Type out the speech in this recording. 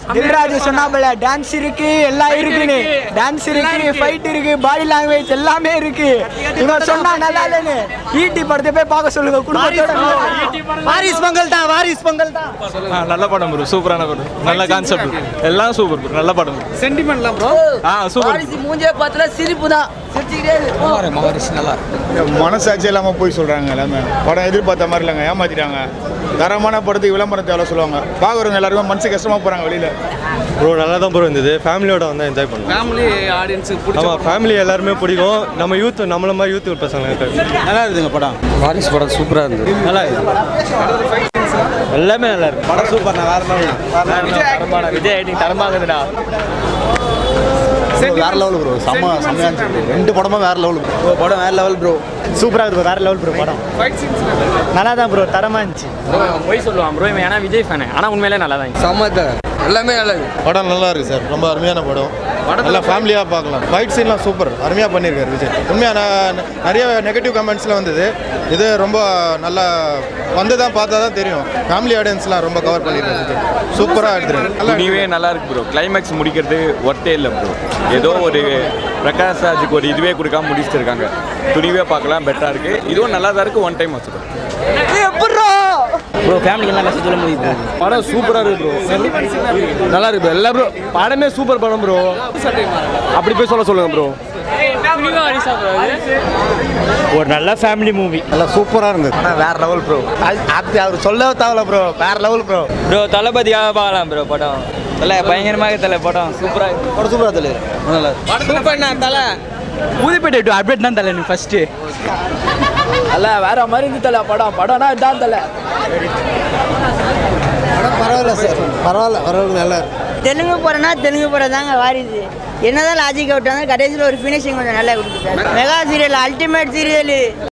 Dilraj சொன்னாபல dance இருக்கு எல்லாம் இருக்குன்னு டான்ஸ் இருக்கு ஃபைட் இருக்கு பாடி லாங்குவேஜ் எல்லாமே இருக்கு இவன் சொன்னா நல்லா இல்லைன்னு ஈட்டி படத்தை போய் பார்க்க சொல்லுங்க குடும்பத்தோட வாரிஸ் பொங்கல் தான் வாரிஸ் பொங்கல் தான் நல்ல படம் ப்ரோ சூப்பரான படம் நல்ல கான்செப்ட் எல்லாம் சூப்பர் ப்ரோ நல்ல படம் சென்டிமெண்ட்லாம் ப்ரோ ஆ சூப்பர் மூஞ்சே பார்த்தல சிரிப்பு தான் சிரிச்சுக்கிட்டே மனசாட்சி இல்லாமல் போய் சொல்கிறாங்க எல்லாமே படம் எதிர்பார்த்த மாதிரி இல்லைங்க ஏமாத்திட்டாங்க தரமான படத்துக்கு விளம்பரத்தை எவ்வளோ சொல்லுவாங்க பார்க்குறவங்க எல்லாருக்கும் மனசு கஷ்டமாக போகிறாங்க வெளியில் ப்ரோ நல்லா தான் ப்ரோ இருந்தது ஃபேமிலியோட வந்து என்ஜாய் பண்ணோம் ஃபேமிலி ஆடியன்ஸுக்கு பிடிச்ச ஆமாம் ஃபேமிலி எல்லாருமே பிடிக்கும் நம்ம யூத் நம்மள மாதிரி யூத் பசங்க நல்லா இருக்குதுங்க படம் வாரிஸ் படம் சூப்பராக இருந்தது நல்லா எல்லாமே நல்லா இருக்கு படம் சூப்பர் நான் வேற விஜய் ஐட்டிங் தரமாகுதுடா வேற லெவல் ப்ரோ செம்ம செம்மையாக இருந்துச்சு ரெண்டு படமும் வேற லெவல் ப்ரோ படம் வேற லெவல் ப்ரோ சூப்பரா இருக்கு வேற லெவல் ப்ரோ படம் ஃபைட் சீன்ஸ் நல்லா தான் ப்ரோ தரமா இருந்துச்சு போய் சொல்லுவான் ப்ரோ இவன் ஏன்னா விஜய் ஃபேனு ஆனால் உண்மையிலே நல்லா தான் சமத்த எல்லாமே நல்லா இருக்கு படம் நல்லா இருக்கு சார் ரொம்ப அருமையான படம் நல்லா ஃபேமிலியாக பார்க்கலாம் ஃபைட் சீன்லாம் சூப்பர் அருமையாக பண்ணியிருக்காரு விஜய் உண்மையாக நான் நிறைய நெகட்டிவ் கமெண்ட்ஸ்லாம் வந்தது இது ரொம்ப நல்லா வந்து தான் பார்த்தா தான் தெரியும் ஃபேமிலி ஆடியன்ஸ்லாம் ரொம்ப கவர் பண்ணியிருக்காரு விஜய் சூப்பராக எடுத்துருக்கு நல்லா துணிவே நல்லா இருக்கு ப்ரோ கிளைமேக்ஸ் முடிக்கிறது ஒர்த்தே இல்லை ப்ரோ ஏதோ ஒரு பிரகாஷ் ராஜுக்கு ஒரு இதுவே கொடுக்காம முடிச்சுட்டு இருக்காங்க துணிவே பார்க்கலாம் பெட்டராக இருக்கு இதுவும் நல்லா தான் இருக்கு ஒன் டைம் வச்சுக்கோ ப்ரோ ஃபேமிலிக்கு எல்லாம் மெசேஜ் சொல்ல முடியுது படம் சூப்பராக இருக்கு ப்ரோ நல்லா இருக்கு ப்ரோ எல்லா ப்ரோ படமே சூப்பர் படம் ப்ரோ அப்படி போய் சொல்ல சொல்லுங்க ப்ரோ ஒரு நல்ல ஃபேமிலி மூவி நல்லா சூப்பராக இருந்தது வேற லெவல் ப்ரோ அது அவர் சொல்ல தேவையில்ல ப்ரோ வேற லெவல் ப்ரோ ப்ரோ தளபதியாக பார்க்கலாம் ப்ரோ படம் இல்லை பயங்கரமாக தலை படம் சூப்பராக படம் சூப்பராக தெரியுது நல்லா சூப்பர் நான் தலை ஊதிப்பேட்டை டு அப்டேட் தான் தலை நீ ஃபர்ஸ்ட் அல்ல வேற மாதிரி இருந்து தலை படம் படம்னா இதான் தலை பரவாயில்ல சார் பரவாயில்ல பரவாயில்ல நல்லா இருக்கு தெலுங்கு படம்னா தெலுங்கு படம் தாங்க வாரிசு என்னதான் லாஜிக் விட்டாங்க கடைசியில் ஒரு ஃபினிஷிங் கொஞ்சம் நல்லா கொடுத்துட்டாரு மெகா சீரியல் அல்டிமேட் சீரியல்